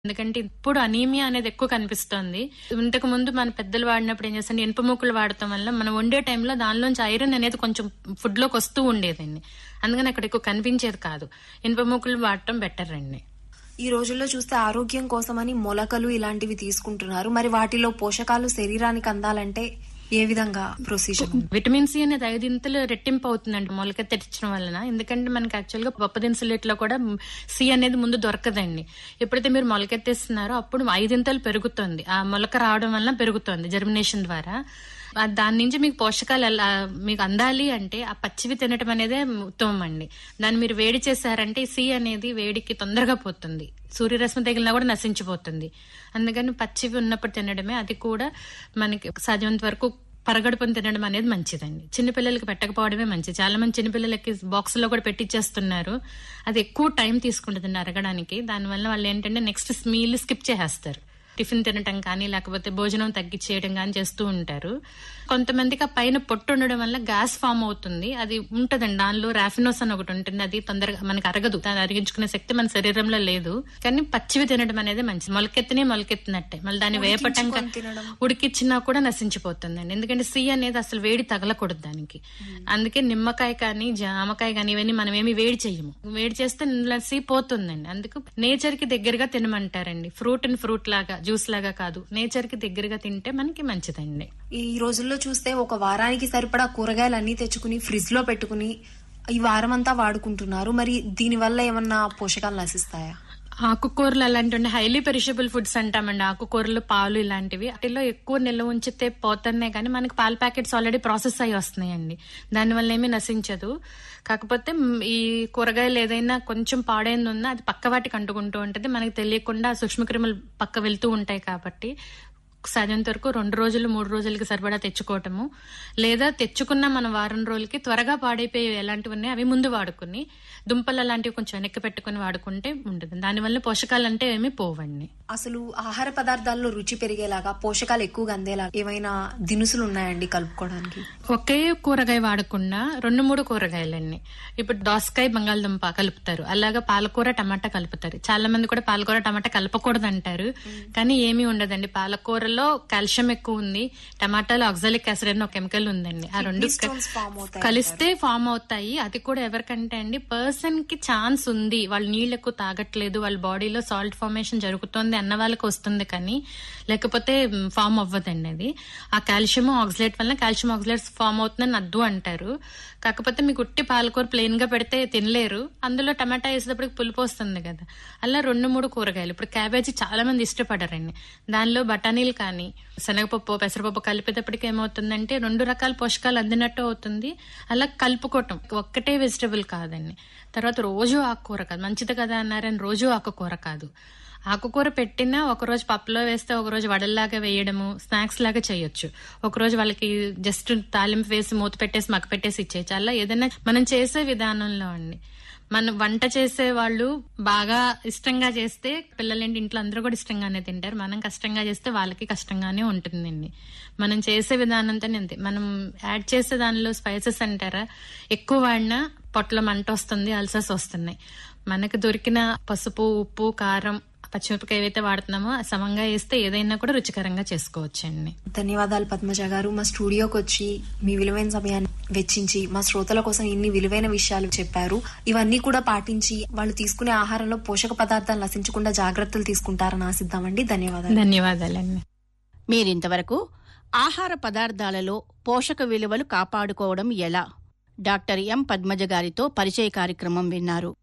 ఎందుకంటే ఇప్పుడు అనీమియా అనేది ఎక్కువ కనిపిస్తోంది ఇంతకు ముందు మన పెద్దలు వాడినప్పుడు ఏం చేస్తాం ఎనుప ముక్కలు వాడటం వల్ల మనం వండే టైంలో దానిలోంచి ఐరన్ అనేది కొంచెం ఫుడ్ లోకి వస్తూ ఉండేదండి అందుకని అక్కడ ఎక్కువ కనిపించేది కాదు ఇనుప ముక్కలు వాడటం బెటర్ అండి ఈ రోజుల్లో చూస్తే ఆరోగ్యం కోసమని మొలకలు ఇలాంటివి తీసుకుంటున్నారు మరి వాటిలో పోషకాలు శరీరానికి అందాలంటే ఏ విధంగా ప్రొసీజర్ విటమిన్ సి అనేది ఐదింతలు రెట్టింపు అవుతుందండి మొలక తెచ్చడం వలన ఎందుకంటే మనకి యాక్చువల్ గా పప్పు దినుసులిట్లో కూడా సి అనేది ముందు దొరకదండి ఎప్పుడైతే మీరు మొలకెత్తేస్తున్నారో అప్పుడు ఐదింతలు పెరుగుతుంది ఆ మొలక రావడం వలన పెరుగుతుంది జర్మినేషన్ ద్వారా ఆ దాని నుంచి మీకు పోషకాలు ఎలా మీకు అందాలి అంటే ఆ పచ్చివి తినటం అనేదే ఉత్తమం అండి దాన్ని మీరు వేడి చేశారంటే సి అనేది వేడికి తొందరగా పోతుంది సూర్యరశ్మి తగిలినా కూడా నశించిపోతుంది అందుకని పచ్చివి ఉన్నప్పుడు తినడమే అది కూడా మనకి సాధ్యమైనంత వరకు పరగడుపుని తినడం అనేది మంచిదండి చిన్నపిల్లలకి పెట్టకపోవడమే మంచిది చాలా మంది చిన్నపిల్లలకి బాక్స్ లో కూడా పెట్టిచ్చేస్తున్నారు అది ఎక్కువ టైం తీసుకుంటుంది అరగడానికి దానివల్ల వాళ్ళు ఏంటంటే నెక్స్ట్ మీల్ స్కిప్ చేసేస్తారు టిఫిన్ తినటం కానీ లేకపోతే భోజనం తగ్గించేయడం కానీ చేస్తూ ఉంటారు కొంతమందికి ఆ పైన పొట్టు ఉండడం వల్ల గ్యాస్ ఫామ్ అవుతుంది అది ఉంటదండి దానిలో రాఫినోస్ అని ఒకటి ఉంటుంది అది తొందరగా మనకి అరగదు దాన్ని అరిగించుకునే శక్తి మన శరీరంలో లేదు కానీ పచ్చివి తినడం అనేది మంచిది మొలకెత్తినే మొలకెత్తినట్టే మళ్ళీ దాన్ని వేపటం కా- తినడం. ఉడికిచ్చినా కూడా నశించిపోతుందండి ఎందుకంటే సి అనేది అసలు వేడి తగలకూడదు దానికి అందుకే నిమ్మకాయ కానీ జామకాయ కానీ ఇవన్నీ మనం ఏమి వేడి చేయము వేడి చేస్తే ఇందులో సి పోతుందండి అందుకు నేచర్ కి దగ్గరగా తినమంటారండి ఫ్రూట్ అండ్ ఫ్రూట్ లాగా జ్యూస్ లాగా కాదు నేచర్ కి దగ్గరగా తింటే మనకి మంచిదండి ఈ రోజుల్లో చూస్తే ఒక వారానికి సరిపడా కూరగాయలు అన్ని తెచ్చుకుని ఫ్రిడ్జ్ లో పెట్టుకుని ఈ వారం అంతా వాడుకుంటున్నారు మరి దీని వల్ల ఏమన్నా పోషకాలు నశిస్తాయా ఆకుకూరలు అలాంటివి హైలీ పెరిషబుల్ ఫుడ్స్ అంటామండి ఆకుకూరలు పాలు ఇలాంటివి వాటిలో ఎక్కువ నిల్వ ఉంచితే పోతున్నాయి కానీ మనకి పాల ప్యాకెట్స్ ఆల్రెడీ ప్రాసెస్ అయ్యి వస్తున్నాయండి దానివల్ల ఏమీ నశించదు కాకపోతే మ్, ఈ కూరగాయలు ఏదైనా కొంచెం పాడైంది ఉన్నా అది పక్క వాటికి అంటుకుంటూ ఉంటుంది మనకి తెలియకుండా సూక్ష్మక్రిములు పక్క వెళ్తూ ఉంటాయి కాబట్టి సాధ్యంత వరకు రెండు రోజులు మూడు రోజులకి సరిపడా తెచ్చుకోవటము లేదా తెచ్చుకున్న మన వారం రోజులకి త్వరగా పాడైపోయి ఎలాంటివి ఉన్నాయి అవి ముందు వాడుకుని దుంపలు అలాంటివి కొంచెం వెనక్కి పెట్టుకుని వాడుకుంటే ఉంటుంది దానివల్ల పోషకాలు అంటే ఏమీ పోవండి అసలు ఆహార పదార్థాల్లో రుచి పెరిగేలాగా పోషకాలు ఎక్కువగా అందేలా ఏమైనా దినుసులు ఉన్నాయండి కలుపుకోవడానికి ఒకే కూరగాయ వాడకుండా రెండు మూడు కూరగాయలన్నీ ఇప్పుడు దోసకాయ బంగాళదుంప కలుపుతారు అలాగా పాలకూర టమాటా కలుపుతారు చాలా మంది కూడా పాలకూర టమాటా కలపకూడదు అంటారు కానీ ఏమీ ఉండదండి పాలకూరలో కాల్షియం ఎక్కువ ఉంది టమాటాలో ఆక్సాలిక్ యాసిడ్ అని ఒక కెమికల్ ఉందండి ఆ రెండు క- stones form అవుతాయి కలిస్తే ఫామ్ అవుతాయి అది కూడా ఎవరికంటే అండి పర్సన్ కి ఛాన్స్ ఉంది వాళ్ళు నీళ్ళు ఎక్కువ తాగట్లేదు వాళ్ళ బాడీలో సాల్ట్ ఫార్మేషన్ జరుగుతోంది అన్న వాళ్ళకి వస్తుంది కానీ లేకపోతే ఫామ్ అవ్వదండి అది ఆ కాల్షియం ఆక్సిలేట్ వల్ల కాల్షియం ఆక్సిలేట్స్ ఫామ్ అవుతుందని అద్దు అంటారు కాకపోతే మీకు ఉట్టి పాలకూర ప్లెయిన్ గా పెడితే తినలేరు అందులో టమాటా వేసేటప్పటికి పులుపు వస్తుంది కదా అలా రెండు మూడు కూరగాయలు ఇప్పుడు క్యాబేజీ చాలా మంది ఇష్టపడరండి దానిలో బఠానీలు కానీ శనగపప్పు పెసరపప్పు కలిపేటప్పటికి ఏమవుతుందంటే రెండు రకాల పోషకాలు అందినట్టు అవుతుంది అలా కలుపుకోవటం ఒక్కటే వెజిటబుల్ కాదండి తర్వాత రోజు ఆకుకూర కాదు మంచిది కదా అన్నారని రోజు ఆకుకూర కాదు ఆకుకూర పెట్టినా ఒకరోజు పప్పులో వేస్తే ఒకరోజు వడల్లాగా వేయడము స్నాక్స్ లాగా చేయొచ్చు ఒకరోజు వాళ్ళకి జస్ట్ తాలింపు వేసి మూత పెట్టేసి మక్క పెట్టేసి ఇచ్చేయచ్చు అలా ఏదైనా మనం చేసే విధానంలో అండి మనం వంట చేసే వాళ్ళు బాగా ఇష్టంగా చేస్తే పిల్లలేంటి ఇంట్లో అందరూ కూడా ఇష్టంగానే తింటారు మనం కష్టంగా చేస్తే వాళ్ళకి కష్టంగానే ఉంటుందండి మనం చేసే విధానంతో అంతే మనం యాడ్ చేసే దానిలో స్పైసెస్ అంటారా ఎక్కువ వాడినా పొట్టలో మంట వస్తుంది అల్సర్స్ వస్తున్నాయి మనకు దొరికిన పసుపు ఉప్పు కారం పచ్చిమిరపకాయ ఏవైతే వాడుతున్నామో అది సమంగా వేస్తే ఏదైనా కూడా రుచికరంగా చేసుకోవచ్చండి ధన్యవాదాలు పద్మజ గారు మా స్టూడియోకి వచ్చి మీ విలువైన సమయాన్ని వెచ్చించి మా శ్రోతల కోసం ఇన్ని విలువైన విషయాలు చెప్పారు ఇవన్నీ కూడా పాటించి వాళ్ళు తీసుకునే ఆహారంలో పోషక పదార్థాలు నశించకుండా జాగ్రత్తలు తీసుకుంటారని ఆశిద్దామండి ధన్యవాదాలు ధన్యవాదాలండి మీరింతవరకు ఆహార పదార్థాలలో పోషక విలువలు కాపాడుకోవడం ఎలా డాక్టర్ ఎం పద్మజ గారితో పరిచయ కార్యక్రమం విన్నారు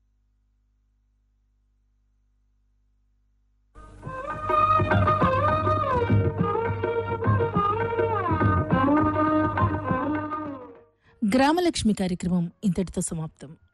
గ్రామలక్ష్మి కార్యక్రమం ఇంతటితో సమాప్తం